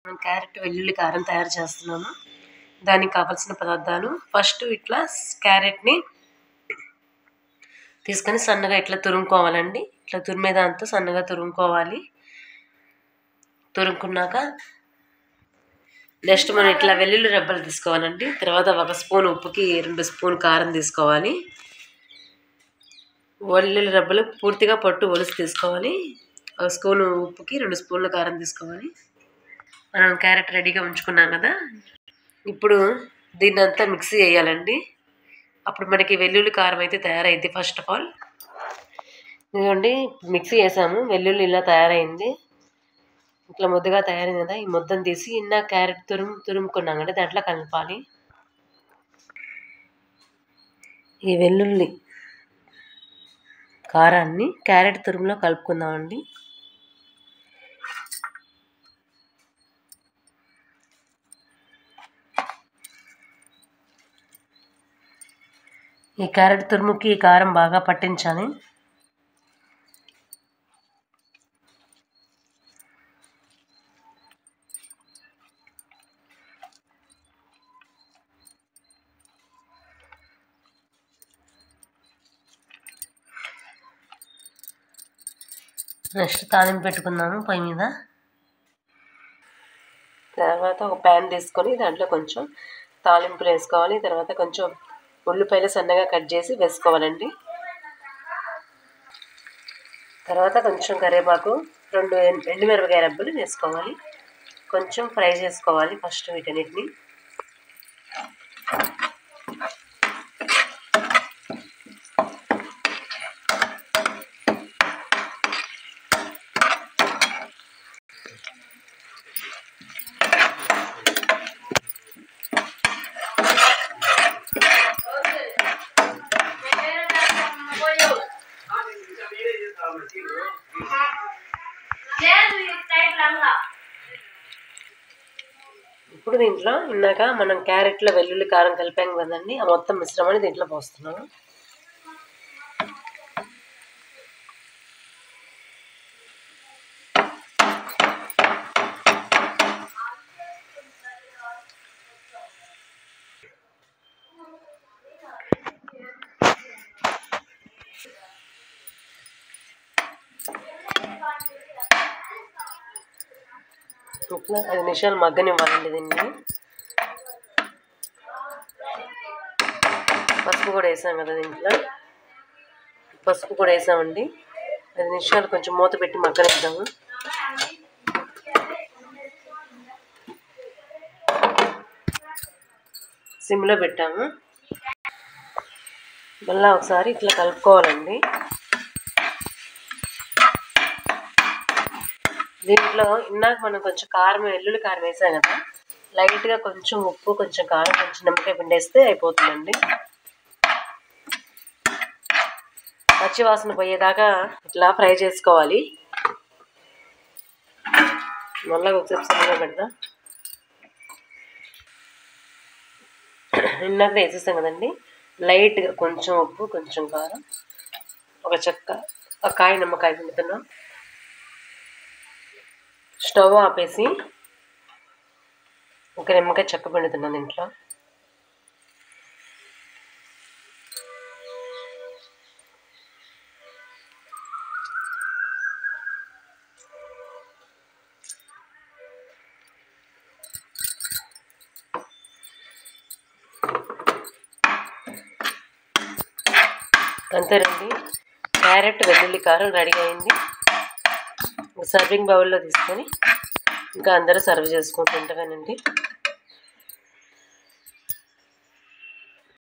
carrot వెల్లుల్లి కారం తయారు చేస్తున్నాను దానికి కావాల్సిన పదార్థాలు ఫస్ట్ ఇట్లా క్యారెట్ని తీసుకొని సన్నగా ఇట్లా తురుముకోవాలండి ఇట్లా తురిమే దాంతో సన్నగా తురుముకోవాలి తురుముకున్నాక నెక్స్ట్ మనం ఇట్లా వెల్లుల్లి రెబ్బలు తీసుకోవాలండి తర్వాత ఒక స్పూన్ ఉప్పుకి రెండు స్పూన్ కారం తీసుకోవాలి వెల్లుల్లి రెబ్బలు పూర్తిగా పట్టు ఒలిసి తీసుకోవాలి ఒక స్పూన్ ఉప్పుకి రెండు స్పూన్ల కారం తీసుకోవాలి మనం క్యారెట్ రెడీగా ఉంచుకున్నాం కదా ఇప్పుడు దీన్ని అంతా మిక్సీ వేయాలండి అప్పుడు మనకి వెల్లుల్లి కారం అయితే తయారైంది ఫస్ట్ ఆఫ్ ఆల్ ఇదిగోండి మిక్సీ వేసాము వెల్లుల్లి ఇలా తయారైంది ఇట్లా ముద్దగా తయారైంది కదా ఈ ముద్దను తీసి ఇన్న క్యారెట్ తురుము తురుముకున్నాం కదా దాంట్లో కలపాలి ఈ వెల్లుల్లి కారాన్ని క్యారెట్ తురుములో కలుపుకుందామండి ఈ క్యారెట్ తురుముకి ఈ కారం బాగా పట్టించాలి నెక్స్ట్ తాలింపు పెట్టుకుందాము పొయ్యి మీద తర్వాత ఒక ప్యాన్ తీసుకొని దాంట్లో కొంచెం తాలింపులు వేసుకోవాలి తర్వాత కొంచెం ఉల్లిపాయలు సన్నగా కట్ చేసి వేసుకోవాలండి తర్వాత కొంచెం కరివేపాకు రెండు ఎండుమిరపకాయ రబ్బలు వేసుకోవాలి కొంచెం ఫ్రై చేసుకోవాలి ఫస్ట్ వీటన్నిటిని ఇప్పుడు దీంట్లో ఇందాక మనం క్యారెట్లో వెల్లుల్లి కారం కలిపాం కదండి ఆ మొత్తం మిశ్రమాన్ని దీంట్లో పోస్తున్నాము ఇట్లా ఐదు నిమిషాలు మగ్గనివ్వాలండి దీన్ని పసుపు కూడా వేసాం కదా దీంట్లో పసుపు కూడా వేసామండి ఐదు నిమిషాలు కొంచెం మూత పెట్టి మగ్గనిద్దాము సిమ్లో పెట్టాము మళ్ళీ ఒకసారి ఇట్లా కలుపుకోవాలండి దీంట్లో ఇందాక మనం కొంచెం కారం వెల్లుల్లి కారం వేసాం కదా లైట్గా కొంచెం ఉప్పు కొంచెం కారం కొంచెం నిమ్మకాయ పిండి వేస్తే అయిపోతుందండి పచ్చి వాసన పోయేదాకా ఇట్లా ఫ్రై చేసుకోవాలి మళ్ళీ ఒకసారి సిమ్లో పెడతా ఇందాక వేసేసాం కదండి లైట్గా కొంచెం ఉప్పు కొంచెం కారం ఒక చెక్క ఒక కాయ నిమ్మకాయ పిండుతున్నాం స్టవ్ ఆపేసి ఒక నిమ్మకాయ చెక్క పిండుతున్నాను దీంట్లో అంతేనండి క్యారెట్ వెల్లుల్లి కారం రెడీ అయింది సర్వింగ్ బౌల్లో తీసుకొని ఇంకా అందరూ సర్వ్ చేసుకుంటుంటానండి